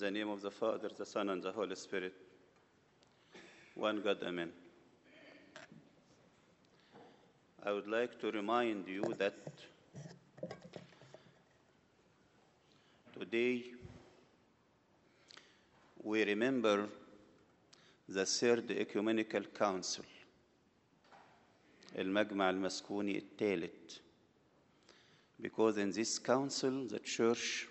the name of the Father, the Son, and the Holy Spirit. One God, Amen. I would like to remind you that today we remember the Third Ecumenical Council, المجمع المسكوني الثالث. Because in this council, the church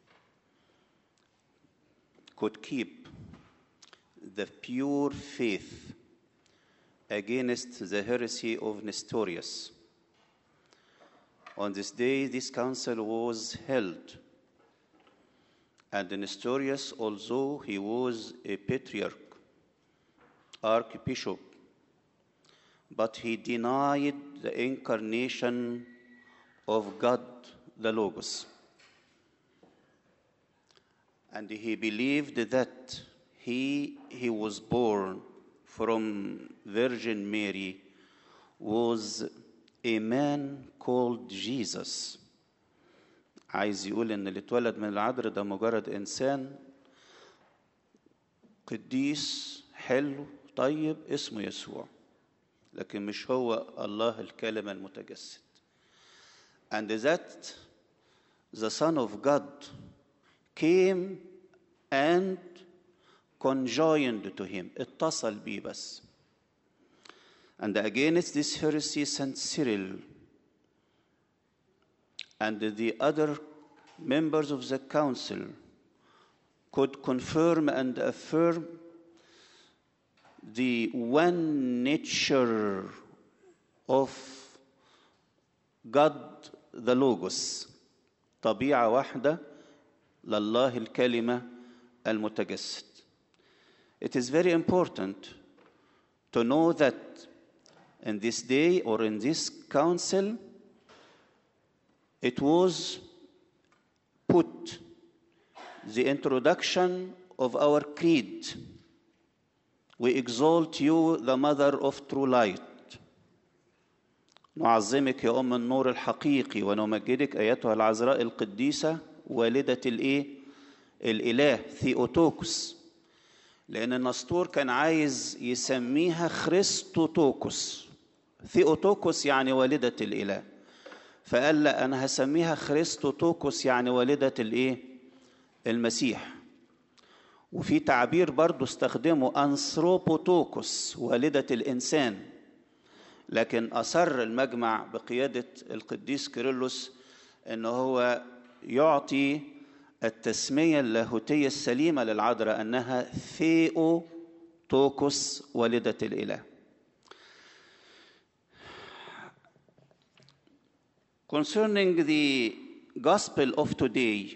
could keep the pure faith against the heresy of Nestorius. On this day, this council was held, and Nestorius, although he was a patriarch, archbishop, but he denied the incarnation of God the Logos. And he believed that he, he was born from Virgin Mary was a man called Jesus. عايز يقول ان اللي اتولد من العذراء ده مجرد انسان قديس حلو طيب اسمه يسوع لكن مش هو الله الكلمة المتجسد and that the Son of God came and conjoined to him اتصل بيه بس and against this heresy Saint Cyril and the other members of the council could confirm and affirm the one nature of God the Logos طبيعة واحدة لله الكلمة المتجسد. It is very important to know that in this day or in this council, it was put the introduction of our creed. We exalt you, the mother of true light. نعظمك يا ام النور الحقيقي ونمجدك ايتها العذراء القديسه والده الايه الاله ثيوتوكس لان النسطور كان عايز يسميها خريستوتوكس ثيوتوكس يعني والده الاله فقال لا انا هسميها خريستوتوكس يعني والده الايه المسيح وفي تعبير برضو استخدمه انثروبوتوكس والده الانسان لكن أصر المجمع بقيادة القديس كيرلس أنه هو يعطي التسمية اللاهوتية السليمة للعذراء أنها ثيو توكس والدة الإله Concerning the gospel of today,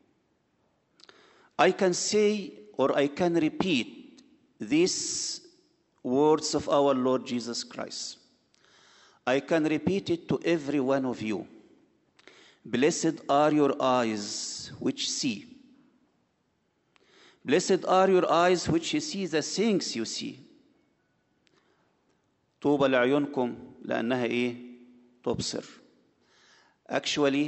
I can say or I can repeat these words of our Lord Jesus Christ. I can repeat it to every one of you. Blessed are your eyes which see. Blessed are your eyes which see the things you see. طوبى لعيونكم لأنها إيه؟ تبصر. Actually,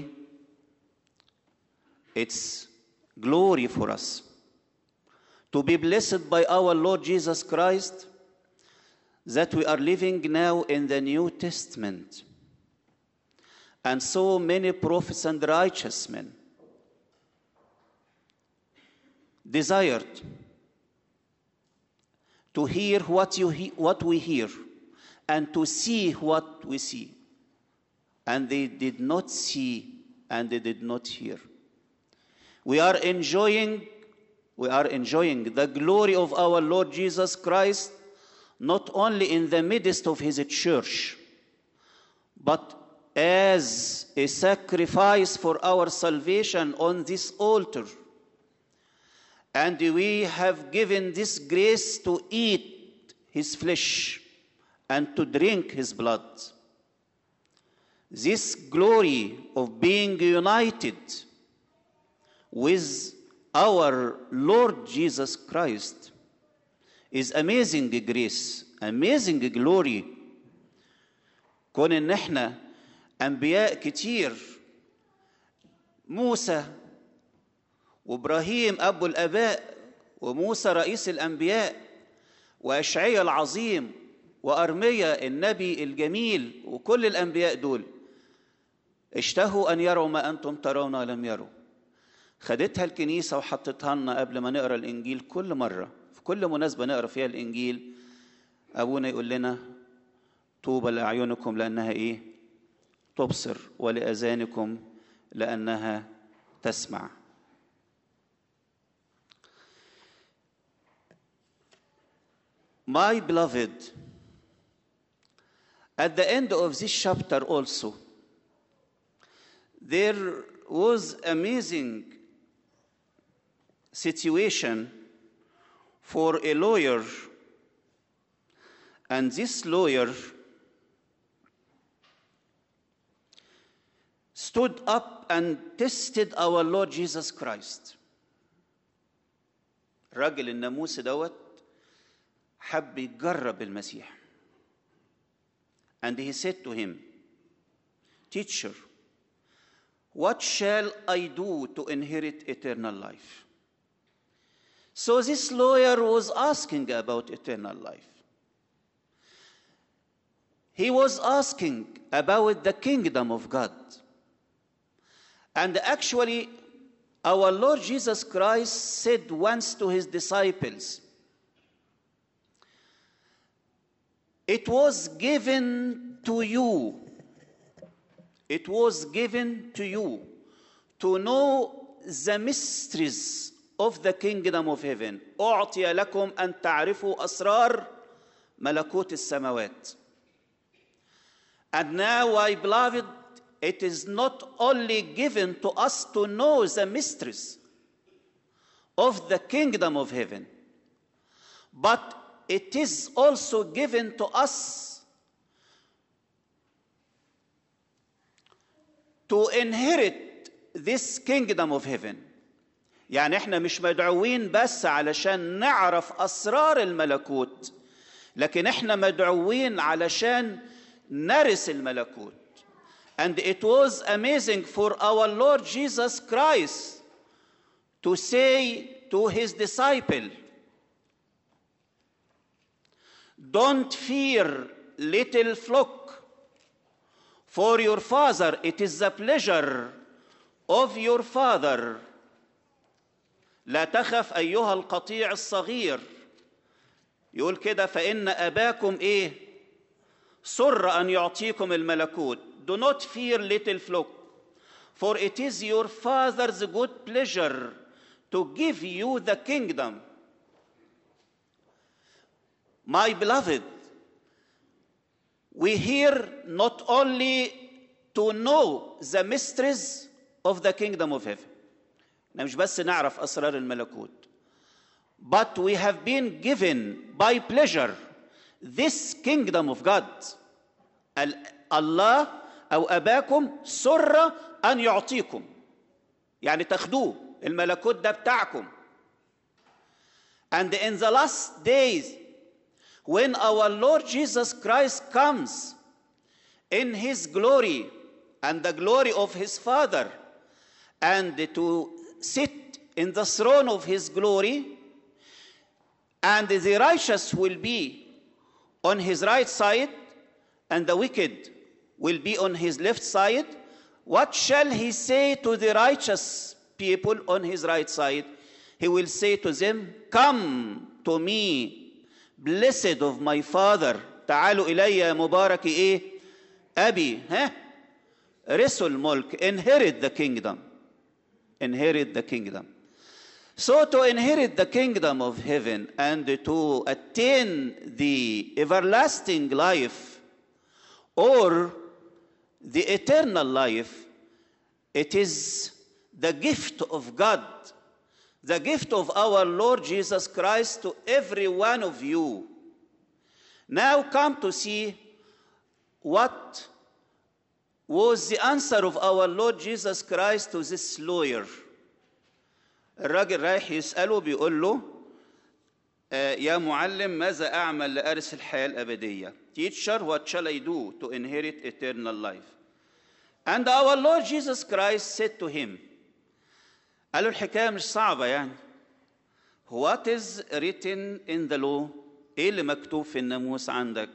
it's glory for us to be blessed by our Lord Jesus Christ that we are living now in the New Testament. And so many prophets and righteous men desired to hear what, you he- what we hear and to see what we see. And they did not see and they did not hear. We are enjoying, we are enjoying the glory of our Lord Jesus Christ not only in the midst of his church, but as a sacrifice for our salvation on this altar. And we have given this grace to eat his flesh and to drink his blood. This glory of being united with our Lord Jesus Christ is amazing grace amazing glory كون ان احنا انبياء كتير موسى وابراهيم ابو الاباء وموسى رئيس الانبياء واشعيا العظيم وارميا النبي الجميل وكل الانبياء دول اشتهوا ان يروا ما انتم ترون ولم يروا خدتها الكنيسه وحطتها لنا قبل ما نقرا الانجيل كل مره في كل مناسبه نقرا فيها الانجيل ابونا يقول لنا طوبى لاعينكم لانها ايه تبصر ولاذانكم لانها تسمع My beloved, at the end of this chapter also, there was amazing situation for a lawyer and this lawyer stood up and tested our Lord Jesus Christ. الراجل الناموس دوت حب يجرب المسيح. And he said to him, Teacher, what shall I do to inherit eternal life? So this lawyer was asking about eternal life. He was asking about the kingdom of God. And actually, our Lord Jesus Christ said once to his disciples, It was given to you, it was given to you to know the mysteries of the kingdom of heaven. أعطي لكم أن تعرفوا أسرار ملكوت السماوات. And now, my beloved, it is not only given to us to know the mysteries of the kingdom of heaven, but it is also given to us to inherit this kingdom of heaven. يعني احنا مش مدعوين بس علشان نعرف اسرار الملكوت لكن احنا مدعوين علشان نرث الملكوت and it was amazing for our lord jesus christ to say to his disciple don't fear little flock for your father it is the pleasure of your father لا تخف ايها القطيع الصغير يقول كده فان اباكم ايه سر ان يعطيكم الملكوت do not fear little flock for it is your father's good pleasure to give you the kingdom my beloved we here not only to know the mysteries of the kingdom of heaven احنا مش بس نعرف اسرار الملكوت but we have been given by pleasure this kingdom of God الله او اباكم سر ان يعطيكم يعني تاخدوه الملكوت ده بتاعكم and in the last days when our lord jesus christ comes in his glory and the glory of his father and to sit in the throne of his glory and the righteous will be on his right side and the wicked will be on his left side, what shall he say to the righteous people on his right side? He will say to them, Come to me, blessed of my father. تعالوا إلي يا مبارك إيه؟ أبي ها؟ رثوا الملك inherit the kingdom inherit the kingdom so to inherit the kingdom of heaven and to attain the everlasting life or the eternal life, it is the gift of God, the gift of our Lord Jesus Christ to every one of you. Now come to see what was the answer of our Lord Jesus Christ to this lawyer. الراجل رايح يسأله بيقول له آه، يا معلم ماذا أعمل لأرث الحياة الأبدية Teacher, what shall I do to inherit eternal life? And our Lord Jesus Christ said to him, قالوا الحكايه مش صعبه يعني What is written in the law ايه اللي مكتوب في الناموس عندك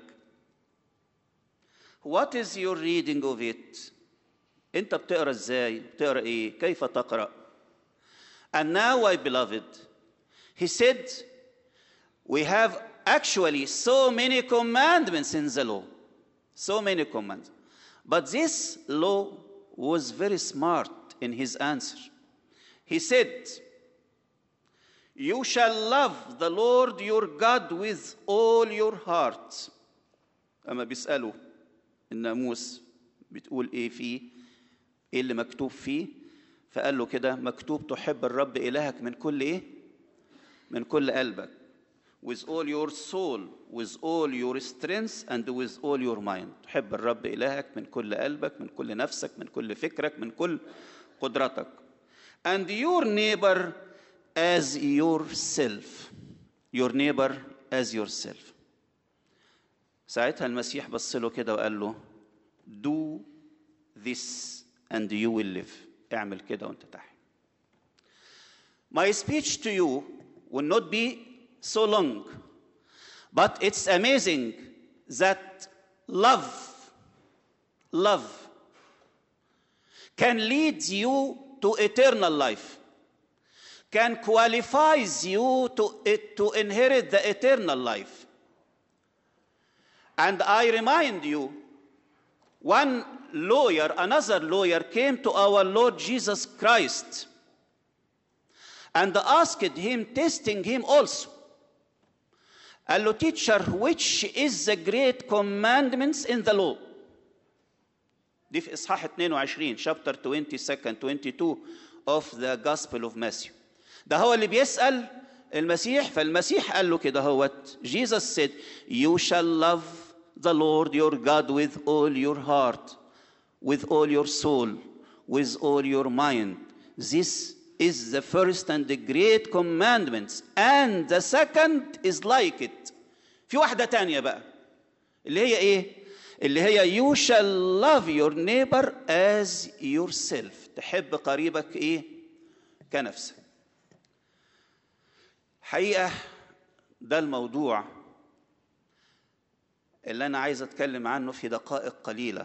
What is your reading of it انت بتقرا ازاي بتقرا ايه كيف تقرا And now my beloved he said we have actually so many commandments in the law so many commands but this law was very smart in his answer he said you shall love the lord your god with all your heart اما بيسالوا الناموس بتقول ايه فيه ايه اللي مكتوب فيه فقال له كده مكتوب تحب الرب الهك من كل ايه من كل قلبك with all your soul with all your strength and with all your mind تحب الرب إلهك من كل قلبك من كل نفسك من كل فكرك من كل قدرتك and your neighbor as yourself your neighbor as yourself ساعتها المسيح بص له كده وقال له do this and you will live اعمل كده وانت تحت My speech to you will not be so long, but it's amazing that love, love can lead you to eternal life, can qualifies you to, to inherit the eternal life. And I remind you, one lawyer, another lawyer came to our Lord Jesus Christ and asked him, testing him also. قال له teacher which is the great commandments in the law دي في اصحاح 22 chapter 22 22 of the gospel of Matthew ده هو اللي بيسأل المسيح فالمسيح قال له كده هوت Jesus said you shall love the Lord your God with all your heart with all your soul with all your mind this is the first and the great commandments and the second is like it في واحدة تانية بقى اللي هي ايه اللي هي you shall love your neighbor as yourself تحب قريبك ايه كنفسك حقيقة ده الموضوع اللي أنا عايز أتكلم عنه في دقائق قليلة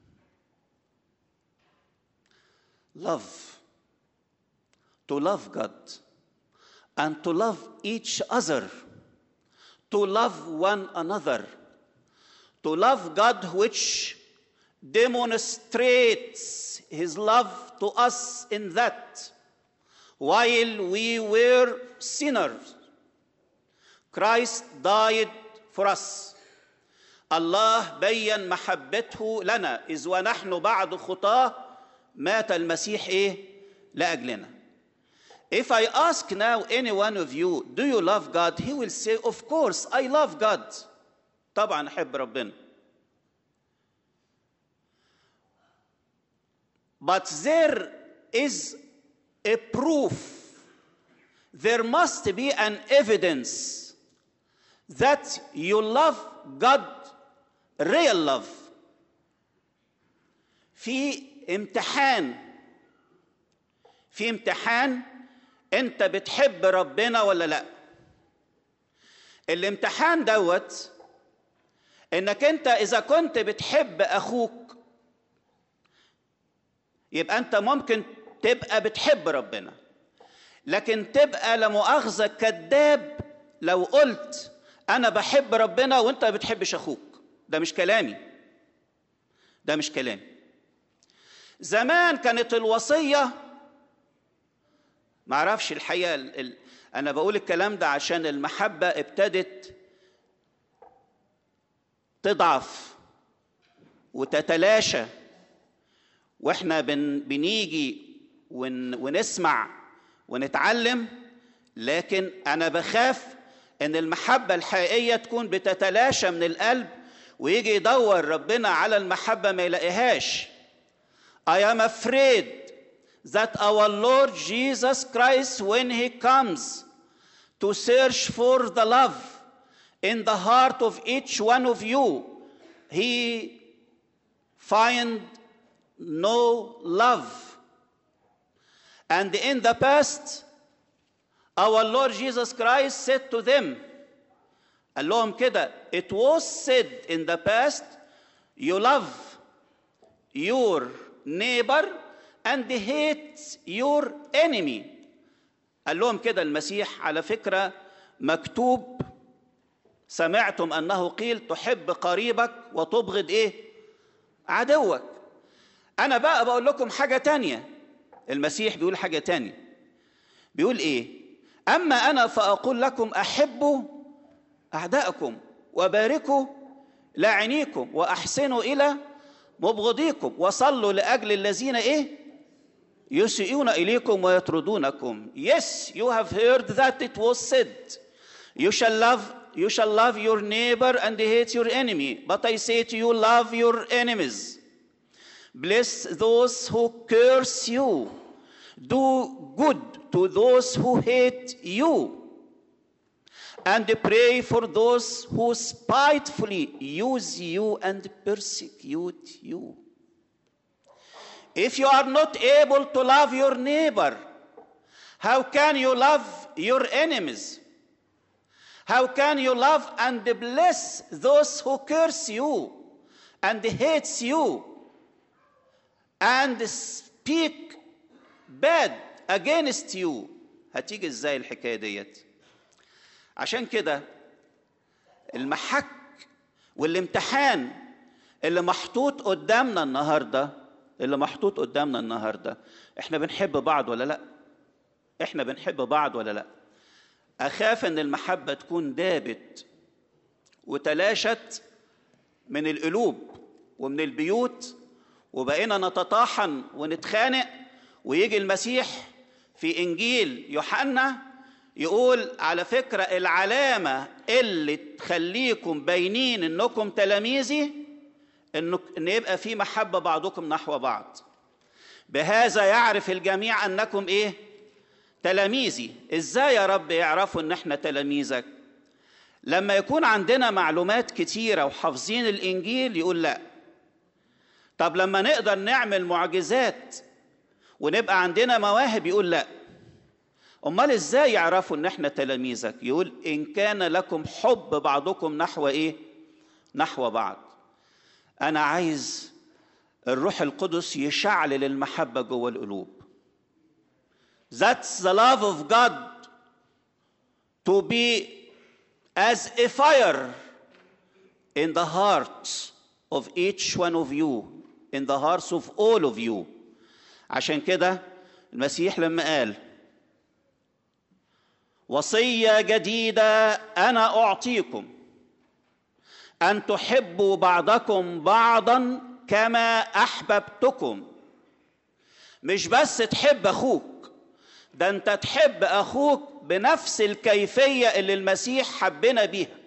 love to love God and to love each other, to love one another, to love God, which demonstrates His love to us in that while we were sinners, Christ died for us. الله بين محبته لنا إذ ونحن بعد خطاه مات المسيح إيه؟ لأجلنا. If I ask now any one of you, do you love God? He will say, Of course, I love God. طبعا أحب ربنا. But there is a proof, there must be an evidence that you love God, real love. في امتحان في امتحان انت بتحب ربنا ولا لا الامتحان دوت انك انت اذا كنت بتحب اخوك يبقى انت ممكن تبقى بتحب ربنا لكن تبقى لمؤاخذه كذاب لو قلت انا بحب ربنا وانت ما بتحبش اخوك ده مش كلامي ده مش كلامي زمان كانت الوصيه ما اعرفش الحقيقه ال... ال... انا بقول الكلام ده عشان المحبه ابتدت تضعف وتتلاشى واحنا بن... بنيجي ون... ونسمع ونتعلم لكن انا بخاف ان المحبه الحقيقيه تكون بتتلاشى من القلب ويجي يدور ربنا على المحبه ما يلاقيهاش I am afraid that our Lord Jesus Christ, when He comes to search for the love in the heart of each one of you, He find no love. And in the past, our Lord Jesus Christ said to them, قال لهم كده it was said in the past you love your neighbor and hate your enemy قال لهم كده المسيح على فكرة مكتوب سمعتم أنه قيل تحب قريبك وتبغض إيه عدوك أنا بقى بقول لكم حاجة تانية المسيح بيقول حاجة تانية بيقول إيه أما أنا فأقول لكم أحبوا أعداءكم وباركوا لاعنيكم وأحسنوا إلى مبغضيكم وصلوا لأجل الذين إيه يسيئون إليكم ويطردونكم Yes, you have heard that it was said You shall love you shall love your neighbor and hate your enemy but I say to you love your enemies Bless those who curse you do good to those who hate you and pray for those who spitefully use you and persecute you. If you are not able to love your neighbor, how can you love your enemies? How can you love and bless those who curse you and hates you and speak bad against you هتيجي ازاي الحكايه ديت عشان كده المحك والامتحان اللي محطوط قدامنا النهارده اللي محطوط قدامنا النهارده احنا بنحب بعض ولا لا احنا بنحب بعض ولا لا اخاف ان المحبه تكون دابت وتلاشت من القلوب ومن البيوت وبقينا نتطاحن ونتخانق ويجي المسيح في انجيل يوحنا يقول على فكره العلامه اللي تخليكم باينين انكم تلاميذي انه ان يبقى في محبه بعضكم نحو بعض بهذا يعرف الجميع انكم ايه تلاميذي ازاي يا رب يعرفوا ان احنا تلاميذك لما يكون عندنا معلومات كتيره وحافظين الانجيل يقول لا طب لما نقدر نعمل معجزات ونبقى عندنا مواهب يقول لا امال ازاي يعرفوا ان احنا تلاميذك يقول ان كان لكم حب بعضكم نحو ايه نحو بعض انا عايز الروح القدس يشعلل المحبه جوه القلوب That's the love of God to be as a fire in the hearts of each one of you, in the hearts of all of you. عشان كده المسيح لما قال وصيه جديده انا اعطيكم ان تحبوا بعضكم بعضا كما احببتكم مش بس تحب اخوك ده انت تحب اخوك بنفس الكيفيه اللي المسيح حبنا بيها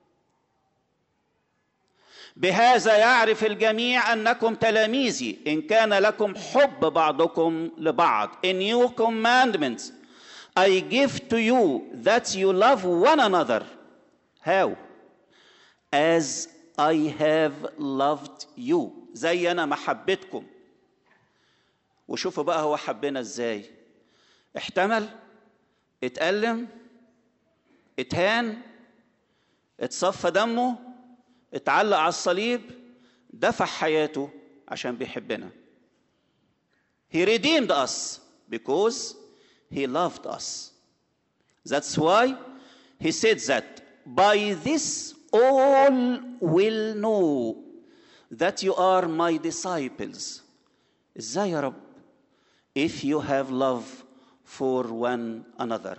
بهذا يعرف الجميع انكم تلاميذي ان كان لكم حب بعضكم لبعض in new commandments I give to you that you love one another how as I have loved you زي انا محبتكم وشوفوا بقى هو حبنا ازاي احتمل اتألم اتهان اتصفى دمه اتعلق على الصليب دفع حياته عشان بيحبنا He redeemed us because he loved us. That's why he said that by this all will know that you are my disciples. ازاي يا رب if you have love for one another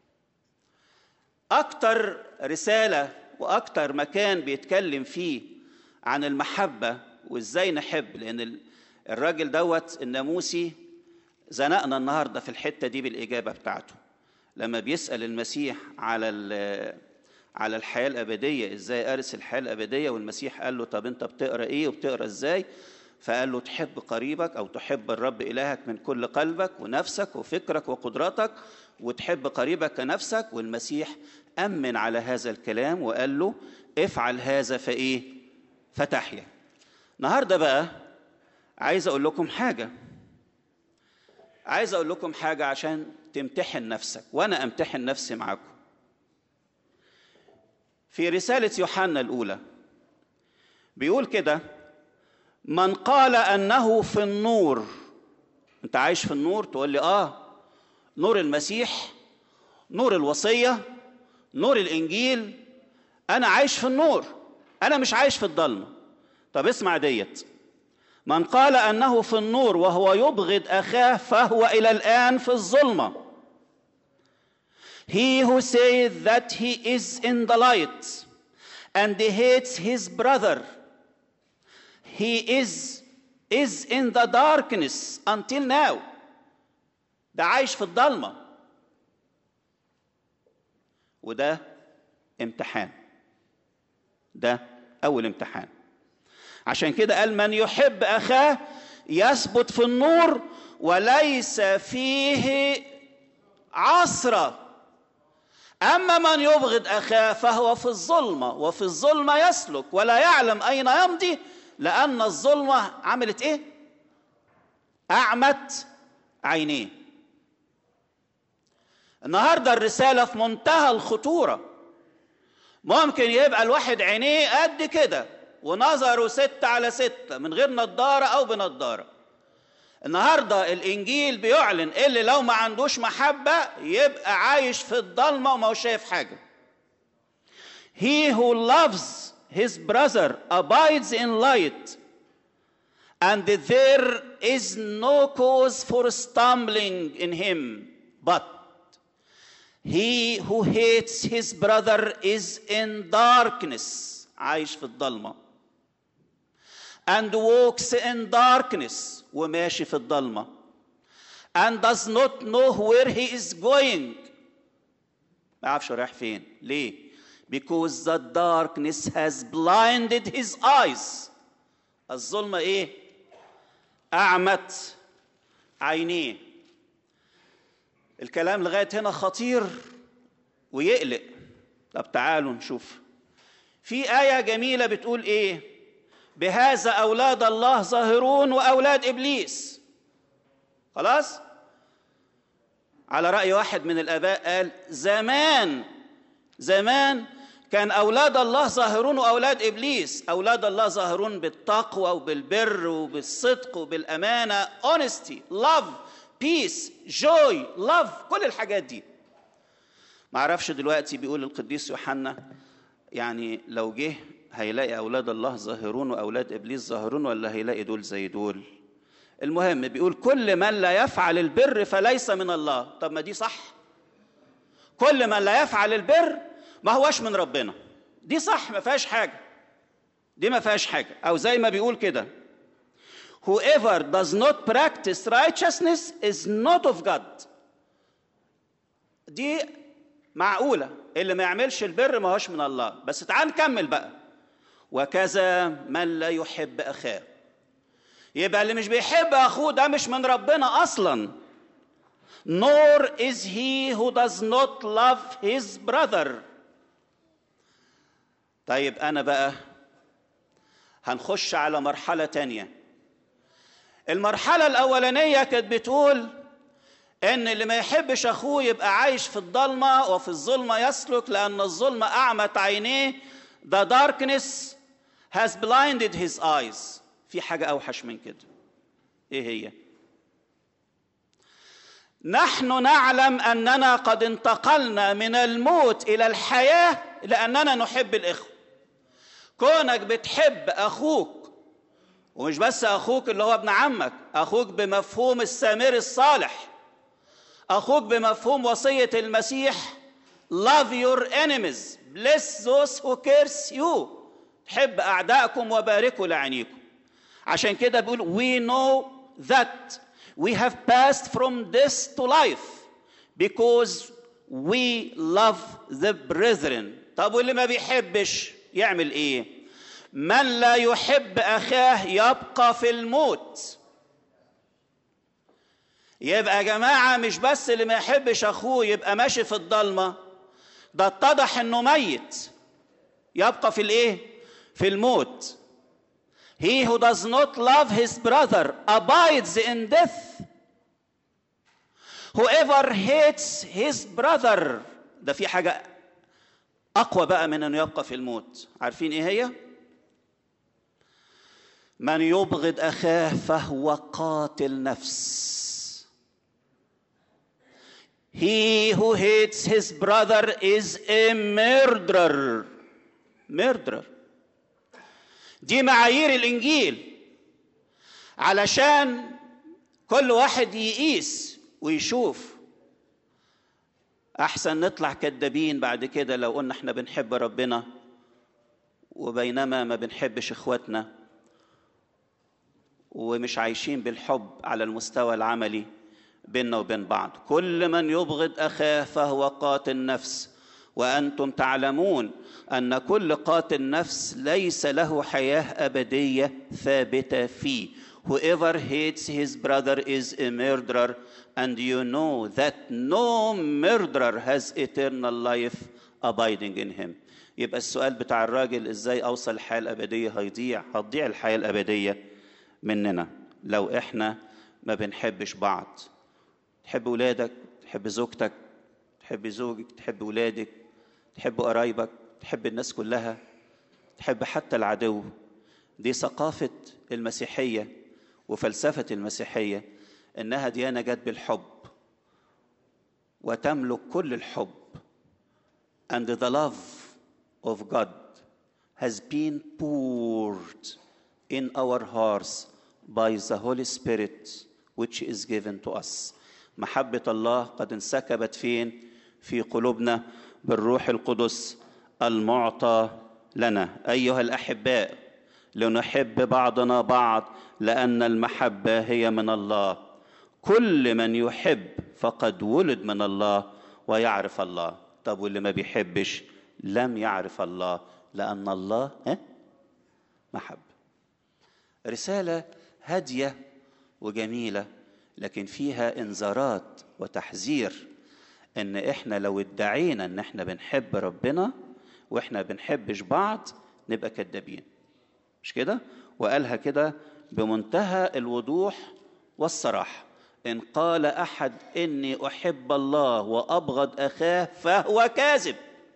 اكتر رساله واكتر مكان بيتكلم فيه عن المحبه وازاي نحب لان الراجل دوت الناموسي زنقنا النهارده في الحته دي بالاجابه بتاعته لما بيسال المسيح على على الحياه الابديه ازاي ارث الحياه الابديه والمسيح قال له طب انت بتقرا ايه وبتقرا ازاي فقال له تحب قريبك او تحب الرب الهك من كل قلبك ونفسك وفكرك وقدرتك وتحب قريبك كنفسك والمسيح امن على هذا الكلام وقال له افعل هذا فايه فتحيا النهارده بقى عايز اقول لكم حاجه عايز اقول لكم حاجه عشان تمتحن نفسك وانا امتحن نفسي معاكم في رساله يوحنا الاولى بيقول كده من قال انه في النور انت عايش في النور تقول لي اه نور المسيح نور الوصيه نور الانجيل انا عايش في النور انا مش عايش في الضلمه طب اسمع ديت من قال انه في النور وهو يبغض اخاه فهو الى الان في الظلمه he who says that he is in the light and hates his brother he is is in the darkness until now ده عايش في الضلمه وده امتحان ده اول امتحان عشان كده قال من يحب اخاه يثبت في النور وليس فيه عصره اما من يبغض اخاه فهو في الظلمه وفي الظلمه يسلك ولا يعلم اين يمضي لان الظلمه عملت ايه اعمت عينيه النهارده الرساله في منتهى الخطوره ممكن يبقى الواحد عينيه قد كده ونظره ستة على ستة من غير نضارة أو بنضارة النهاردة الإنجيل بيعلن اللي لو ما عندوش محبة يبقى عايش في الضلمة وما هو شايف حاجة He who loves his brother abides in light and there is no cause for stumbling in him but he who hates his brother is in darkness عايش في الضلمة and walks in darkness وماشي في الضلمة and does not know where he is going ما يعرفش رايح فين ليه because the darkness has blinded his eyes الظلمة ايه أعمت عينيه الكلام لغاية هنا خطير ويقلق طب تعالوا نشوف في آية جميلة بتقول إيه بهذا أولاد الله ظاهرون وأولاد إبليس خلاص على رأي واحد من الآباء قال زمان زمان كان أولاد الله ظاهرون وأولاد إبليس أولاد الله ظاهرون بالتقوى وبالبر وبالصدق وبالأمانة honesty love peace joy love كل الحاجات دي ما اعرفش دلوقتي بيقول القديس يوحنا يعني لو جه هيلاقي اولاد الله ظاهرون واولاد ابليس ظاهرون ولا هيلاقي دول زي دول المهم بيقول كل من لا يفعل البر فليس من الله طب ما دي صح كل من لا يفعل البر ما هوش من ربنا دي صح ما فيهاش حاجه دي ما فيهاش حاجه او زي ما بيقول كده whoever does not practice righteousness is not of God دي معقولة اللي ما يعملش البر ما هوش من الله بس تعال نكمل بقى وكذا من لا يحب أخاه يبقى اللي مش بيحب أخوه ده مش من ربنا أصلا nor is he who does not love his brother طيب أنا بقى هنخش على مرحلة تانية المرحلة الأولانية كانت بتقول إن اللي ما يحبش أخوه يبقى عايش في الضلمة وفي الظلمة يسلك لأن الظلمة أعمت عينيه The darkness has blinded his eyes في حاجة أوحش من كده إيه هي؟ نحن نعلم أننا قد انتقلنا من الموت إلى الحياة لأننا نحب الإخوة كونك بتحب أخوك ومش بس اخوك اللي هو ابن عمك اخوك بمفهوم السامري الصالح اخوك بمفهوم وصيه المسيح love your enemies bless those who curse you حب اعدائكم وباركوا لعينيكم عشان كده بيقول we know that we have passed from death to life because we love the brethren طب واللي ما بيحبش يعمل ايه من لا يحب اخاه يبقى في الموت يبقى يا جماعه مش بس اللي ما يحبش اخوه يبقى ماشي في الضلمه ده اتضح انه ميت يبقى في الايه في الموت he who does not love his brother abides in death whoever hates his brother ده في حاجة أقوى بقى من أنه يبقى في الموت عارفين إيه هي؟ من يبغض أخاه فهو قاتل نفس He who hates his brother is a murderer. Murderer. دي معايير الإنجيل علشان كل واحد يقيس ويشوف احسن نطلع كدابين بعد كده لو قلنا احنا بنحب ربنا وبينما ما بنحبش اخواتنا ومش عايشين بالحب على المستوى العملي بيننا وبين بعض كل من يبغض اخاه فهو قاتل نفس وانتم تعلمون ان كل قاتل نفس ليس له حياه ابديه ثابته فيه whoever hates his brother is a murderer and you know that no murderer has eternal life abiding in him يبقى السؤال بتاع الراجل ازاي اوصل الحياه الابديه هيضيع هتضيع الحياه الابديه مننا لو احنا ما بنحبش بعض تحب ولادك تحب زوجتك تحب زوجك تحب ولادك تحب قرايبك تحب الناس كلها تحب حتى العدو دي ثقافه المسيحيه وفلسفه المسيحيه انها ديانه جت بالحب وتملك كل الحب and the love of God has been poured in our hearts by the Holy Spirit which is given to us محبة الله قد انسكبت فين في قلوبنا بالروح القدس المعطى لنا أيها الأحباء لنحب بعضنا بعض لأن المحبة هي من الله كل من يحب فقد ولد من الله ويعرف الله طب واللي ما بيحبش لم يعرف الله لأن الله ها محب رسالة هادية وجميلة لكن فيها انذارات وتحذير ان احنا لو ادعينا ان احنا بنحب ربنا واحنا بنحبش بعض نبقى كدابين مش كده وقالها كده بمنتهى الوضوح والصراحه ان قال احد اني احب الله وابغض اخاه فهو كاذب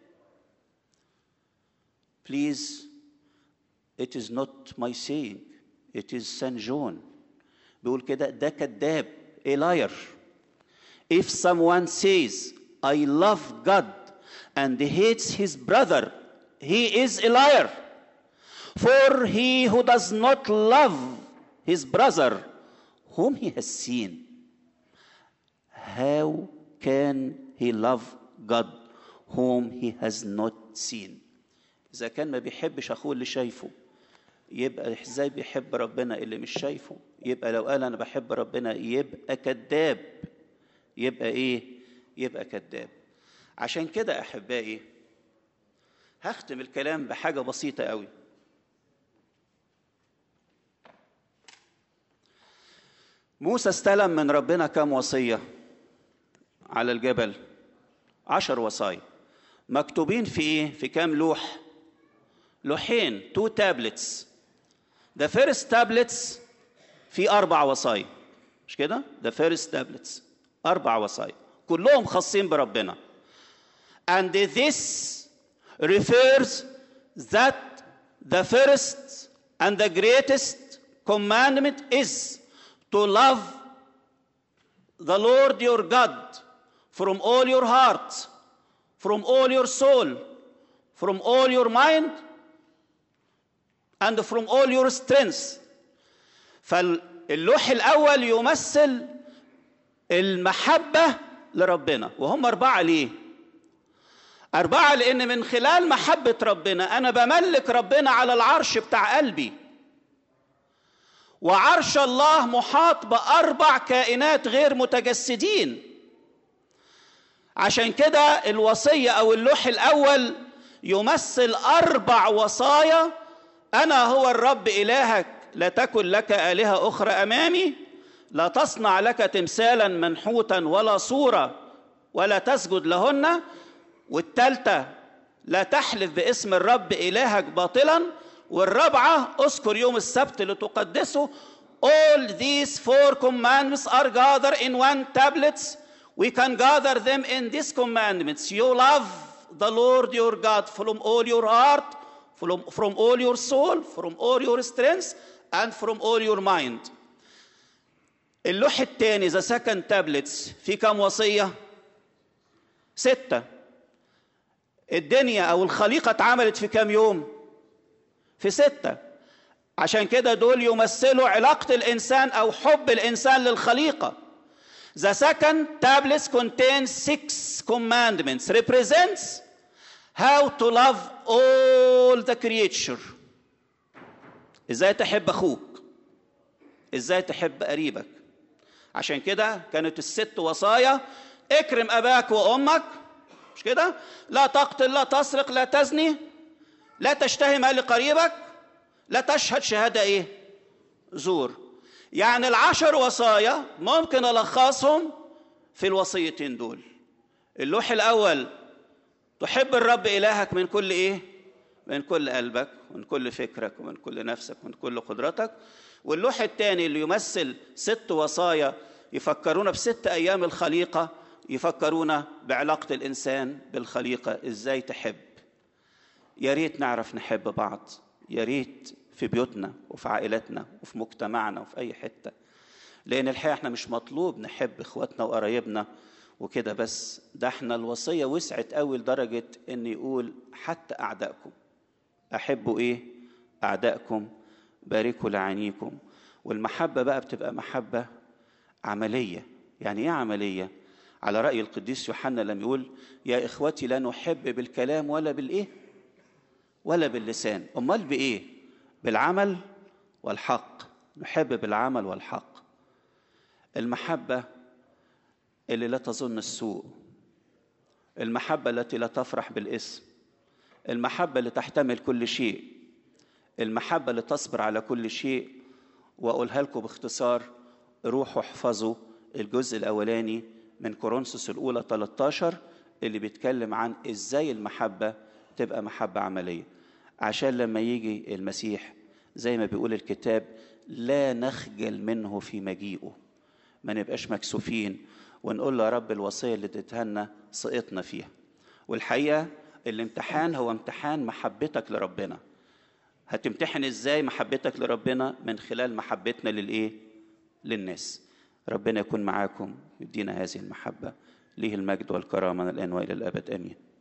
please it is not my saying it is Saint John بيقول كده ده كذاب a liar if someone says I love God and hates his brother he is a liar for he who does not love his brother whom he has seen how can he love God whom he has not seen إذا كان ما بيحبش أخوه اللي شايفه يبقى إزاي بيحب ربنا اللي مش شايفه يبقى لو قال أنا بحب ربنا يبقى كذاب يبقى إيه يبقى كذاب عشان كده أحبائي هختم الكلام بحاجة بسيطة قوي موسى استلم من ربنا كام وصية على الجبل عشر وصايا مكتوبين في ايه في كام لوح لوحين تو تابلتس the first tablets في أربع وصايا مش كده the first tablets أربع وصايا كلهم خاصين بربنا and this refers that the first and the greatest commandment is to love the Lord your God from all your heart, from all your soul, from all your mind, and from all your strength. فاللوح الأول يمثل المحبة لربنا وهم أربعة ليه؟ أربعة لأن من خلال محبة ربنا أنا بملك ربنا على العرش بتاع قلبي وعرش الله محاط بأربع كائنات غير متجسدين عشان كده الوصية أو اللوح الأول يمثل أربع وصايا أنا هو الرب إلهك لا تكن لك آلهة أخرى أمامي لا تصنع لك تمثالا منحوتا ولا صورة ولا تسجد لهن والتالتة لا تحلف باسم الرب إلهك باطلا والرابعة اذكر يوم السبت لتقدسه all these four commandments are gathered in one tablets We can gather them in these commandments. You love the Lord your God from all your heart, from, from all your soul, from all your strength, and from all your mind. اللوح الثاني ذا سكند تابلتس في كم وصية؟ ستة الدنيا أو الخليقة اتعملت في كم يوم؟ في ستة عشان كده دول يمثلوا علاقة الإنسان أو حب الإنسان للخليقة The second tablet contains six commandments, represents how to love all the creature. ازاي تحب اخوك ازاي تحب قريبك عشان كده كانت الست وصايا اكرم اباك وامك مش كده لا تقتل لا تسرق لا تزني لا تشتهي مال قريبك لا تشهد شهاده ايه زور يعني العشر وصايا ممكن الخصهم في الوصيتين دول اللوح الاول تحب الرب الهك من كل ايه من كل قلبك ومن كل فكرك ومن كل نفسك ومن كل قدرتك واللوح الثاني اللي يمثل ست وصايا يفكرونا بست ايام الخليقه يفكرونا بعلاقه الانسان بالخليقه ازاي تحب يا ريت نعرف نحب بعض يا ريت في بيوتنا وفي عائلاتنا وفي مجتمعنا وفي اي حته لان الحقيقه احنا مش مطلوب نحب اخواتنا وقرايبنا وكده بس ده احنا الوصيه وسعت قوي لدرجه ان يقول حتى اعدائكم احبوا ايه اعدائكم باركوا لعينيكم والمحبه بقى بتبقى محبه عمليه يعني ايه عمليه على راي القديس يوحنا لما يقول يا اخوتي لا نحب بالكلام ولا بالايه ولا باللسان امال بايه بالعمل والحق نحب بالعمل والحق المحبه اللي لا تظن السوء المحبه التي لا تفرح بالاسم المحبه اللي تحتمل كل شيء المحبه اللي تصبر على كل شيء واقولها لكم باختصار روحوا احفظوا الجزء الاولاني من كورنثوس الاولى 13 اللي بيتكلم عن ازاي المحبه تبقى محبه عمليه عشان لما يجي المسيح زي ما بيقول الكتاب لا نخجل منه في مجيئه ما نبقاش مكسوفين ونقول له يا رب الوصيه اللي اديتها لنا سقطنا فيها والحقيقه الامتحان هو امتحان محبتك لربنا هتمتحن ازاي محبتك لربنا من خلال محبتنا للايه للناس ربنا يكون معاكم يدينا هذه المحبه ليه المجد والكرامه من الان والى الابد امين